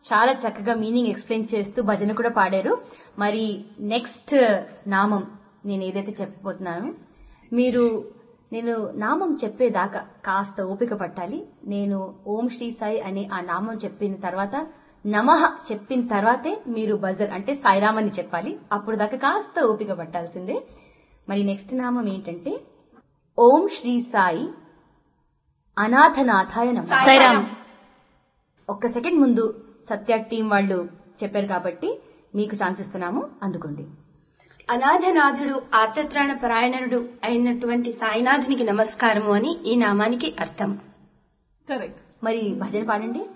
చాలా చక్కగా meaning explain చేస్తూ భజన కూడా పాడారు మరి నెక్స్ట్ నామం నేను ఏదైతే చెప్పబోతున్నాను మీరు నేను నామం చెప్పేదాకా కాస్త ఓపిక పట్టాలి నేను ఓం శ్రీ సాయి అనే ఆ నామం చెప్పిన తర్వాత నమః చెప్పిన తర్వాతే మీరు బజర్ అంటే సాయిరామ్ అని చెప్పాలి అప్పుడు దాకా కాస్త ఓపిక పట్టాల్సిందే మరి నెక్స్ట్ నామం ఏంటంటే ఓం శ్రీ సాయి అనాథనాథాయ నమ సాయిరామ్. ఒక్క సెకండ్ ముందు సత్య టీం వాళ్ళు చెప్పారు కాబట్టి మీకు ఛాన్స్ ఇస్తున్నాము అందుకోండి అనాథనాథుడు ఆర్తత్రాణ పరాయణుడు అయినటువంటి సాయినాథునికి నమస్కారము అని ఈ నామానికి అర్థం కరెక్ట్ మరి భజన పాడండి